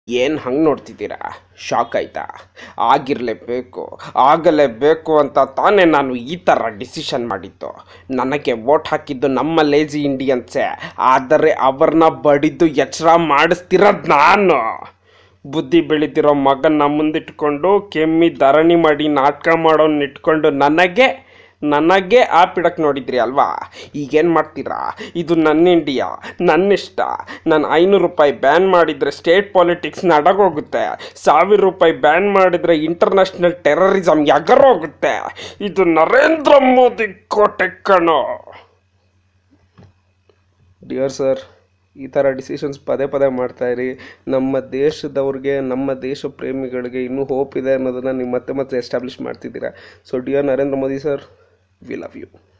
ಏನು ಹಂಗೆ ನೋಡ್ತಿದ್ದೀರಾ ಶಾಕ್ ಆಯ್ತಾ ಆಗಿರಲೇಬೇಕು ಆಗಲೇಬೇಕು ಅಂತ ತಾನೇ ನಾನು ಈ ಥರ ಡಿಸಿಷನ್ ಮಾಡಿದ್ದು ನನಗೆ ವೋಟ್ ಹಾಕಿದ್ದು ನಮ್ಮ ಲೇಜಿ ಇಂಡಿಯನ್ಸೇ ಆದರೆ ಅವ್ರನ್ನ ಬಡಿದು ಎಚ್ಚರ ಮಾಡಿಸ್ತಿರೋದು ನಾನು ಬುದ್ಧಿ ಬೆಳೀತಿರೋ ಮಗನ್ನ ಮುಂದಿಟ್ಕೊಂಡು ಕೆಮ್ಮಿ ಧರಣಿ ಮಾಡಿ ನಾಟಕ ಮಾಡೋನ್ ಇಟ್ಕೊಂಡು ನನಗೆ ನನಗೆ ಆಪ್ ಇಡಕ್ಕೆ ನೋಡಿದ್ರಿ ಅಲ್ವಾ ಈಗೇನು ಮಾಡ್ತೀರಾ ಇದು ನನ್ನ ಇಂಡಿಯಾ ನನ್ನ ಇಷ್ಟ ನಾನು ಐನೂರು ರೂಪಾಯಿ ಬ್ಯಾನ್ ಮಾಡಿದರೆ ಸ್ಟೇಟ್ ಪಾಲಿಟಿಕ್ಸ್ ನಡಗೋಗುತ್ತೆ ಸಾವಿರ ರೂಪಾಯಿ ಬ್ಯಾನ್ ಮಾಡಿದರೆ ಇಂಟರ್ನ್ಯಾಷನಲ್ ಟೆರರಿಸಮ್ ಎಗರೋಗುತ್ತೆ ಇದು ನರೇಂದ್ರ ಮೋದಿ ಕೋಟೆ ಕಣೋ ಡಿಯರ್ ಸರ್ ಈ ಥರ ಡಿಸಿಷನ್ಸ್ ಪದೇ ಪದೇ ಮಾಡ್ತಾಯಿರಿ ನಮ್ಮ ದೇಶದವ್ರಿಗೆ ನಮ್ಮ ದೇಶ ಪ್ರೇಮಿಗಳಿಗೆ ಇನ್ನೂ ಹೋಪ್ ಇದೆ ಅನ್ನೋದನ್ನು ನೀವು ಮತ್ತೆ ಮತ್ತೆ ಎಸ್ಟಾಬ್ಲಿಷ್ ಮಾಡ್ತಿದ್ದೀರಾ so dear Narendra Modi sir we love you